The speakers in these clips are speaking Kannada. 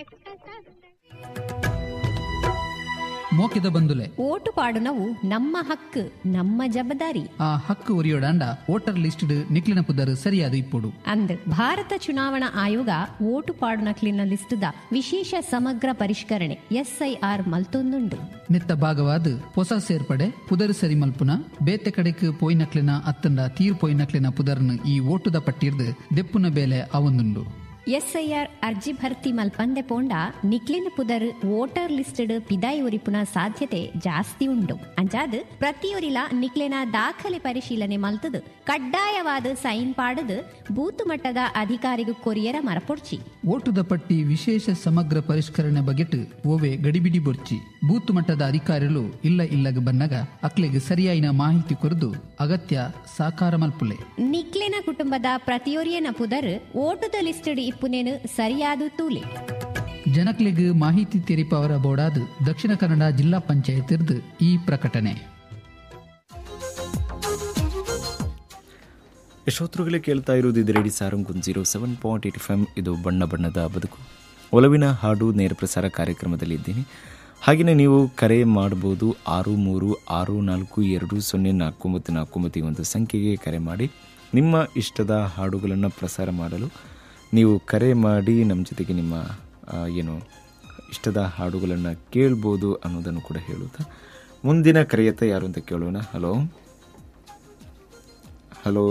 ಮೋಕಿದ ಬಂದುಲೆ ಓಟು ಪಾಡುನವು ನಮ್ಮ ಹಕ್ಕು ನಮ್ಮ ಜವಾಬ್ದಾರಿ ಆ ಹಕ್ಕು ಒರಿಯೋಡಾಂಡ ವೋಟರ್ ಲಿಸ್ಟ್ ನಿಕ್ಲಿನ ಪುದರ್ ಸರಿಯಾದ ಇಪ್ಪುಡು ಅಂದ್ ಭಾರತ ಚುನಾವಣಾ ಆಯೋಗ ಓಟು ಪಾಡುನಕ್ಲಿನ ಲಿಸ್ಟುದ ವಿಶೇಷ ಸಮಗ್ರ ಪರಿಷ್ಕರಣೆ ಎಸ್ಐಆರ್ ಮಲ್ತೊಂದುಂಡು ನಿತ್ತ ಭಾಗವಾದ ಹೊಸ ಸೇರ್ಪಡೆ ಪುದರ್ ಸರಿ ಮಲ್ಪುನ ಬೇತೆ ಕಡೆಕ್ ಪೋಯ್ನಕ್ಲಿನ ಅತ್ತಂಡ ತೀರ್ ಪೋಯ್ನಕ್ಲಿನ ಪುದರ್ನ ಈ ಓಟುದ ಪಟ್ಟಿರ್ದು ದೆಪ್ಪುನ ಬೇಲೆ ಅವೊಂದುಂಡು ಎಸ್ಐಆರ್ ಅರ್ಜಿ ಭರ್ತಿ ಮಲ್ಪಂದೆ ಪೋಂಡ ನಿಕ್ಲಿನ ಪುದರ್ ವೋಟರ್ ಲಿಸ್ಟಡ್ ಪಿದಾಯಿ ಉರಿಪುನ ಸಾಧ್ಯತೆ ಜಾಸ್ತಿ ಉಂಡು ಅಂಚಾದ್ ಪ್ರತಿಯೊರಿಲ ನಿಕ್ಲಿನ ದಾಖಲೆ ಪರಿಶೀಲನೆ ಮಲ್ತದು ಕಡ್ಡಾಯವಾದ ಸೈನ್ ಪಾಡದು ಬೂತ್ ಮಟ್ಟದ ಅಧಿಕಾರಿಗೂ ಕೊರಿಯರ ಮರಪೊಡ್ಚಿ ಓಟುದ ಪಟ್ಟಿ ವಿಶೇಷ ಸಮಗ್ರ ಪರಿಷ್ಕರಣೆ ಬಗೆಟ್ ಓವೆ ಗಡಿಬಿಡಿ ಬೊರ್ಚಿ ಬೂತ್ ಮಟ್ಟದ ಅಧಿಕಾರಿಗಳು ಇಲ್ಲ ಇಲ್ಲಗ ಬನ್ನಗ ಅಕ್ಲೆಗ್ ಸರಿಯಾಯಿನ ಮಾಹಿತಿ ಕೊರದು ಅಗತ್ಯ ಸಾಕಾರ ಮಲ್ಪುಲೆ ನಿಕ್ಲಿನ ಕುಟುಂಬದ ಪ್ರತಿಯೊರಿಯನ ಪುದರ್ ಓಟುದ ಲಿಸ್ಟಡ್ ಇಪ್ಪುನೇನು ಸರಿಯಾದು ತೂಲೆ ಜನಕ್ಲೆಗ್ ಮಾಹಿತಿ ತೆರಿಪವರ ಬೋರ್ಡಾದ ದಕ್ಷಿಣ ಕನ್ನಡ ಜಿಲ್ಲಾ ಪಂಚಾಯತ್ ಈ ಪ್ರಕಟಣೆ ಯಶೋತ್ರುಗಳೇ ಕೇಳ್ತಾ ಇರೋದು ಇದು radio Sarang zero seven point eight F M ಇದು ಬಣ್ಣ ಬಣ್ಣದ ಬದುಕು ಒಲವಿನ ಹಾಡು ನೇರ ಪ್ರಸಾರ ಕಾರ್ಯಕ್ರಮದಲ್ಲಿ ಇದ್ದೀನಿ ಹಾಗೆಯೇ ನೀವು ಕರೆ ಮಾಡ್ಬೋದು ಆರು ಮೂರು ಆರು ನಾಲ್ಕು ಎರಡು ಸೊನ್ನೆ ನಾಲ್ಕು ಒಂಬತ್ತು ನಾಲ್ಕು ಒಂಬತ್ತು ಈ ಒಂದು ಸಂಖ್ಯೆಗೆ ಕರೆ ಮಾಡಿ ನಿಮ್ಮ ಇಷ್ಟದ ಹಾಡುಗಳನ್ನು ಪ್ರಸಾರ ಮಾಡಲು ನೀವು ಕರೆ ಮಾಡಿ ನಮ್ಮ ಜೊತೆಗೆ ನಿಮ್ಮ ಆ, ಏನು ಇಷ್ಟದ ಹಾಡುಗಳನ್ನು ಕೇಳ್ಬೋದು ಅನ್ನೋದನ್ನು ಕೂಡ ಹೇಳುತ್ತಾ ಮುಂದಿನ ಕರೆಯತ್ತ ಯಾರು ಅಂತ ಕೇಳೋಣ ಹಲೋ ಹಲೋ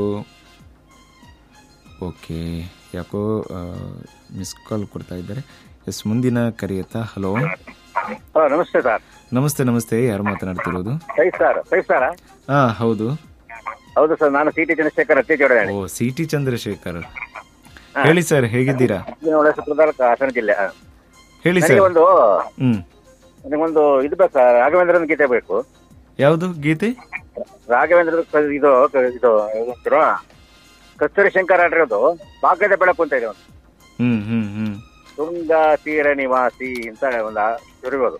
ಓಕೆ ಯಾಕೋ ಮಿಸ್ ಕಾಲ್ ಕೊಡ್ತಾ ಇದ್ದಾರೆ ಎಸ್ ಮುಂದಿನ ಕರೆಯತ್ತ ಹಲೋ ಹಲೋ ನಮಸ್ತೆ ಸರ್ ನಮಸ್ತೆ ನಮಸ್ತೆ ಯಾರು ಮಾತನಾಡ್ತಿರೋದು ಸೈ ಸರ್ ಸೈ ಸರ್ ಹಾ ಹೌದು ಹೌದು ಸರ್ ನಾನು ಸಿ ಟಿ ಚಂದ್ರಶೇಖರ್ ಅತ್ತೆಜೋಡ ಓ ಸಿ ಟಿ ಚಂದ್ರಶೇಖರ್ ಹೇಳಿ ಸರ್ ಹೇಗಿದ್ದೀರಾ ಒಳ್ಳೆ ಸುತ್ತಮುತ್ತಲ ಹಾಸನ ಜಿಲ್ಲೆ ಹಾ. ಹೇಳಿ ನನಗೆ ಸರ್ ಒಂದು ಹ್ಮ್ ನನಗೊಂದು ಇದು ಬೇಕು ಸರ್ ರಾಘವೇಂದ್ರನ ಗೀತೆ ಬೇಕು ಯಾವುದು ಗೀತೆ ರಾಘವೇಂದ್ರ ಇದು ಇದು ಏನಂತೀರೋ? ಕಸ್ತೂರಿ ಶಂಕರ್ ಆಡಿರೋದು ಭಾಗ್ಯದ ಬೆಳಕು ಅಂತ ಇದೆ ಒಂದು ಹ್ಮ್ ಹ್ಮ್ ಹ್ಮ್ ತುಂಗ ತೀರ ನಿವಾಸಿ ಅಂತ ಒಂದು ಇರ್ಬೋದು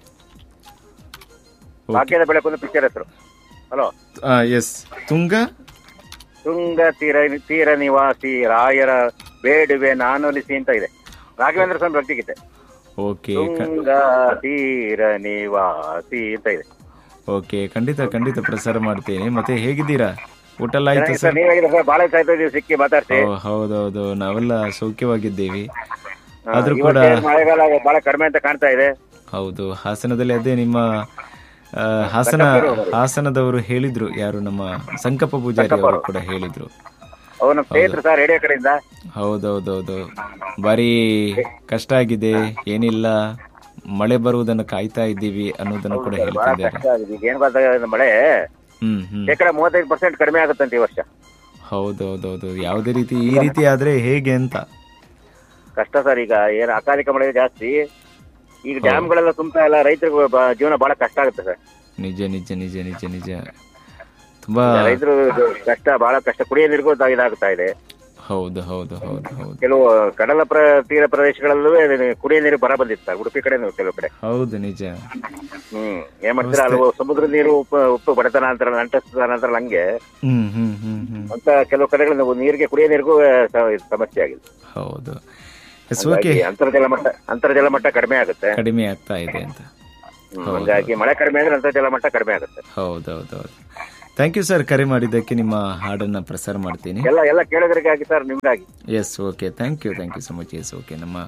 ಭಾಗ್ಯದ ಬೆಳಕು ಅಂತ ಪಿಕ್ಚರ್ ಹೆಸರು ಹಲೋ ಎಸ್ ತುಂಗ ತುಂಗ ತೀರ ತೀರ ನಿವಾಸಿ ರಾಯರ ಬೇಡುವೆ ನಾನೊಲಿಸಿ ಅಂತ ಇದೆ ರಾಘವೇಂದ್ರ ಸ್ವಾಮಿ ಭಕ್ತಿಗೀತೆ ಓಕೆ ತುಂಗ ತೀರ ನಿವಾಸಿ ಅಂತ ಇದೆ ಓಕೆ ಖಂಡಿತ ಖಂಡಿತ ಪ್ರಸಾರ ಮಾಡ್ತೇನೆ ಮತ್ತೆ ಹೇಗಿದ್ದೀರಾ ಊಟ ಎಲ್ಲ ಆಯ್ತು ಸರ್ ಸರ್ ನೀವಾಗಿದೆ ಸರ್ ಬಹಳ ಸಾಯ್ತಾ ಇದೀವಿ ಸಿಕ್ಕಿ ಮಾತಾಡ್ಸಿ ಓ ಹೌದೌದು ನಾವೆಲ್ಲ ಸೌಖ್ಯವಾಗಿದ್ದೇವೆ ಹಾ, ಆದ್ರೂ ಕೂಡ ಇವತ್ತೇ ಮಳೆಗಾಲ ಬಹಳ ಕಡಿಮೆ ಅಂತ ಕಾಣ್ತಾ ಇದೆ ಹೌದು ಹಾಸನದಲ್ಲಿ ಅದೇ ನಿಮ್ಮ ಆ, ಹಾಸನ ಹಾಸನದವರು ಹೇಳಿದ್ರು ಯಾರು ನಮ್ಮ ಸಂಕಪ್ಪ ಪೂಜಾರಿ ಅವರು ಕೂಡ ಹೇಳಿದ್ರು ಅವ್ರು ನಮ್ಮ ಸ್ನೇಹಿತರು ಸರ್ ರೇಡಿಯೋ ಕಡೆಯಿಂದ ಹೌದೌದೌದು ಬಾರಿ ಕಷ್ಟ ಆಗಿದೆ ಏನಿಲ್ಲ ಮಳೆ ಬರುವುದನ್ನು ಕಾಯ್ತಾ ಇದ್ದೀವಿ ಅನ್ನೋದನ್ನು ಕೂಡ ಬಹಳ ಹೇಳ್ತಿದ್ದಾರೆ ಕಷ್ಟ ಆಗಿದೆ ಈಗ ಏನ್ ಗೊತ್ತಾಗಿದೆ ಮಳೆ ಹ್ಮ್ ಹ್ಮ್ ಶೇಕಡ ಮೂವತ್ತೈದು ಪರ್ಸೆಂಟ್ ಕಡಿಮೆ ಆಗುತ್ತಂತೆ ಈ ವರ್ಷ ಹೌದೌದೌದು ಯಾವುದೇ ರೀತಿ ಈ ರೀತಿ ಆದ್ರೆ ಹೇಗೆ ಅಂತ ಕಷ್ಟ ಸರ್ ಈಗ ಏನು ಅಕಾಲಿಕ ಮಳೆ ಜಾಸ್ತಿ ಈಗ ಡ್ಯಾಮ್ಗಳೆಲ್ಲ ತುಂಬ್ತಾ ಇಲ್ಲ ರೈತರಿಗೆ ಬ- ಜೀವನ ಬಹಳ ಕಷ್ಟ ಆಗುತ್ತೆ ಸರ್ ನಿಜ ನಿಜ ನಿಜ ನಿಜ ನಿಜ ತುಂಬಾ ರೈತರು ಕಷ್ಟ ಬಹಳ ಕಷ್ಟ ಕುಡಿಯೋ ನೀರಿಗೂ ಇದ- ಇದಾಗ್ತಾ ಇದೆ ಹೌದು ಹೌದು ಹೌದು ಹೌದು ಕೆಲವು ಕಡಲ ಪ್ರ ತೀರ ಪ್ರದೇಶಗಳಲ್ಲೂ ಕುಡಿಯೋ ನೀರು ಬರ ಬಂದಿತ್ತು ಸರ್ ಉಡುಪಿ ಕಡೆ ಕೆಲವು ಕಡೆ ಹೌದು ನಿಜ ಹ್ಮ್ ಏನ್ ಮಾಡ್ತೀರಾ ಅಲ್ವ ಸಮುದ್ರ ನೀರು ಉಪ್ಪು ಉಪ್ಪು ಬಡತನ ಅಂತಾರಲ್ಲ ಅಂಟಸ್ತನ ಅಂತಾರಲ್ಲ ಹಂಗೆ ಹ್ಮ್ ಹ್ಮ್ ಹ್ಮ್ ಹ್ಮ್ ಅಂತ ಕೆಲವು ಕಡೆಗಳಲ್ಲಿ ನಾವು ನೀರಿಗೆ ಕುಡಿಯೋ ನೀರಿಗೂ ಸ- ಇದು ಸಮಸ್ಯೆ ಆಗಿದೆ ಹೌದು ಎಸ್ ಓಕೆ ಹಾಗಾಗಿ ಅಂತರ್ಜಲ ಮಟ್ಟ ಅಂತರ್ಜಲ ಮಟ್ಟ ಕಡಿಮೆ ಆಗುತ್ತೆ ಕಡಿಮೆ ಆಗ್ತಾ ಇದೆ ಅಂತ ಹ್ಮ್, ಹಂಗಾಗಿ ಮಳೆ ಕಡಿಮೆ ಆದ್ರೆ ಅಂತರ್ಜಲ ಮಟ್ಟ ಕಡಿಮೆ ಆಗುತ್ತೆ ಹೌದೌದೌದು ಥ್ಯಾಂಕ್ ಯು ಸರ್ ಕರೆ ಮಾಡಿದ್ದಕ್ಕೆ ನಿಮ್ಮ ಹಾಡನ್ನ ಪ್ರಸಾರ ಮಾಡ್ತೀನಿ ಎಲ್ಲ ಎಲ್ಲ ಕೇಳೋದ್ರಿಗಾಗಿ ಸರ್ ನಿಮ್ಗಾಗಿ yes okay thank you thank you so much yes okay ನಮ್ಮ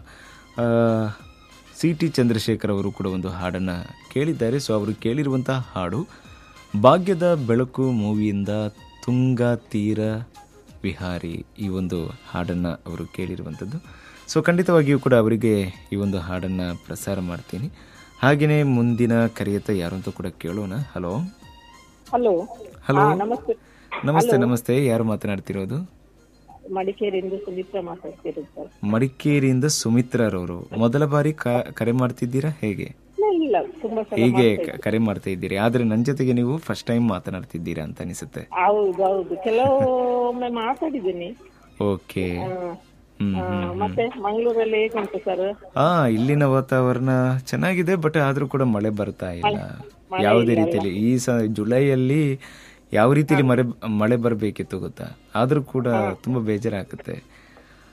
ಸಿ ಟಿ ಚಂದ್ರಶೇಖರ್ ಅವರು ಕೂಡ ಒಂದು ಹಾಡನ್ನು ಕೇಳಿದ್ದಾರೆ ಸೊ ಅವರು ಕೇಳಿರುವಂತಹ ಹಾಡು ಭಾಗ್ಯದ ಬೆಳಕು ಮೂವಿಯಿಂದ ತುಂಗ ತೀರ ವಿಹಾರಿ ಈ ಒಂದು ಹಾಡನ್ನು ಅವರು ಕೇಳಿರುವಂಥದ್ದು ಸೊ ಖಂಡಿತವಾಗಿಯೂ ಕೂಡ ಅವರಿಗೆ ಈ ಒಂದು ಹಾಡನ್ನು ಪ್ರಸಾರ ಮಾಡ್ತೀನಿ ಹಾಗೆಯೇ ಮುಂದಿನ ಕರೆಯತ್ತ ಯಾರು ಅಂತ ಕೂಡ ಕೇಳೋಣ ಹಲೋ ಹಲೋ ಹಲೋ ನಮಸ್ತೆ ನಮಸ್ತೆ ನಮಸ್ತೆ ಯಾರು ಮಾತನಾಡ್ತಿರೋದು ಮಡಿಕೇರಿಯಿಂದ ಸುಮಿತ್ರ ಮಾತಾಡ್ತಿರೋದು ಸರ್ ಮಡಿಕೇರಿಯಿಂದ ಸುಮಿತ್ರರವರು ಮೊದಲ ಬಾರಿ ಕ- ಕರೆ ಮಾಡ್ತಿದ್ದೀರಾ ಹೇಗೆ ಇಲ್ಲ, ಇಲ್ಲ ತುಂಬಾ ಸಲ ಹೀಗೆ ಕ- ಕರೆ ಮಾಡ್ತಾ ಇದ್ದೀರಿ ಆದ್ರೆ ನನ್ನ ಜೊತೆಗೆ ನೀವು ಫಸ್ಟ್ ಟೈಮ್ ಮಾತನಾಡ್ತಿದ್ದೀರಾ ಅಂತ ಅನಿಸುತ್ತೆ ಹೌದು ಹೌದು ಕೆಲವೊಮ್ಮೆ ಮಾತಾಡಿದ್ದೀನಿ ಓಕೆ ಹ್ಮ್ ಆ, ಮತ್ತೆ ಮಂಗಳೂರಲ್ಲಿ ಹೇಗುಂಟು ಸರ್ ಆ ಇಲ್ಲಿನ ವಾತಾವರಣ ಚೆನ್ನಾಗಿದೆ ಬಟ್ ಆದ್ರೂ ಕೂಡ ಮಳೆ ಬರ್ತಾ ಇಲ್ಲ ಯಾವುದೇ ರೀತಿಯಲ್ಲಿ ಈ ಸ ಜುಲೈಯಲ್ಲಿ ಯಾವ ರೀತಿಯಲ್ಲಿ ಮಳೆ ಮಳೆ ಬರಬೇಕಿತ್ತು ಗೊತ್ತಾ ಆದ್ರೂ ಕೂಡ ತುಂಬಾ ಬೇಜಾರಾಗುತ್ತೆ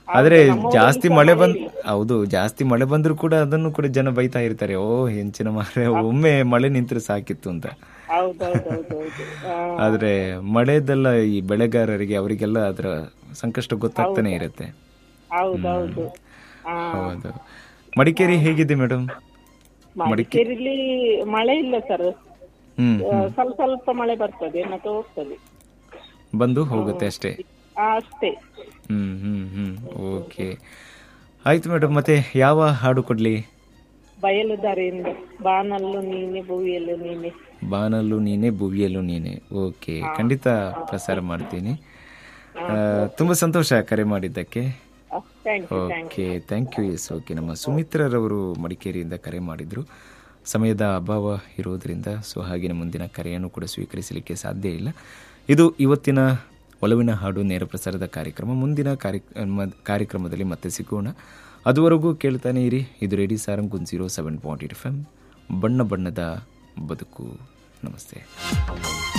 ಆದ್ರೆ ಜಾಸ್ತಿ ಮಳೆ ಬಂದ್ ಹೌದು ಜಾಸ್ತಿ ಮಳೆ ಬಂದ್ರು ಕೂಡ ಅದನ್ನು ಕೂಡ ಜನ ಬೈತಾ ಇರ್ತಾರೆ ಓ ಹೆಂಚಿನ ಮಾರೆ ಒಮ್ಮೆ ಮಳೆ ನಿಂತ್ರೆ ಸಾಕಿತ್ತು ಅಂತ ಹೌದೌದೌದೌದು ಆದ್ರೆ ಮಳೆದೆಲ್ಲ ಈ ಬೆಳೆಗಾರರಿಗೆ ಅವರಿಗೆಲ್ಲ ಅದರ ಸಂಕಷ್ಟ ಗೊತ್ತಾಗ್ತಾನೆ ಇರುತ್ತೆ ಹೌದೌದು ಆ, ಹೌದು ಮಡಿಕೇರಿ ಹೇಗಿದೆ ಮೇಡಮ್ ಮಡಿಕೇರಿಲಿ ಮಳೆ ಇಲ್ಲ ಸರ್ ಹ್ಮ್ ಸ್ವಲ್ಪ ಸ್ವಲ್ಪ ಮಳೆ ಬರ್ತದೆ ಮತ್ತೆ ಹೋಗ್ತದೆ ಬಂದು ಹೋಗುತ್ತೆ ಅಷ್ಟೇ ಆ, ಅಷ್ಟೇ ಹ್ಮ್ ಹ್ಮ್ ಹ್ಮ್ ಓಕೆ ಆಯ್ತು ಮೇಡಮ್ ಮತ್ತೆ ಯಾವ ಹಾಡು ಕೊಡ್ಲಿ ಬಯಲು ದಾರಿಯಿಂದ ಬಾನಲ್ಲು ನೀನೆ ಭೂವಿಯಲ್ಲೂ ನೀನೆ ಬಾನಲ್ಲೂ ನೀನೆ ಭುವಿಯಲ್ಲೂ ನೀನೆ ಓಕೆ ಖಂಡಿತ ಪ್ರಸಾರ ಮಾಡ್ತೀನಿ ಆ, ತುಂಬಾ ಸಂತೋಷ ಕರೆ ಮಾಡಿದ್ದಕ್ಕೆ thank you thank okay thank you yes okay ನಮ್ಮ ಸುಮಿತ್ರರವರು ಮಡಿಕೇರಿಯಿಂದ ಕರೆ ಮಾಡಿದ್ರು ಸಮಯದ ಅಭಾವ ಇರೋದ್ರಿಂದ ಸೊ ಹಾಗೆಯೇ ಮುಂದಿನ ಕರೆಯನ್ನು ಕೂಡ ಸ್ವೀಕರಿಸಲಿಕ್ಕೆ ಸಾಧ್ಯ ಇಲ್ಲ ಇದು ಇವತ್ತಿನ ಒಲವಿನ ಹಾಡು ನೇರ ಪ್ರಸಾರದ ಕಾರ್ಯಕ್ರಮ ಮುಂದಿನ ಕಾರ್ಯಕ್ರಮ ಕಾರ್ಯಕ್ರಮದಲ್ಲಿ ಮತ್ತೆ ಸಿಗೋಣ ಅದುವರೆಗೂ ಕೇಳ್ತಾನೆ ಇರಿ ಇದು radio Sarang zero seven point eight F M ಬಣ್ಣ ಬಣ್ಣದ ಬದುಕು ನಮಸ್ತೆ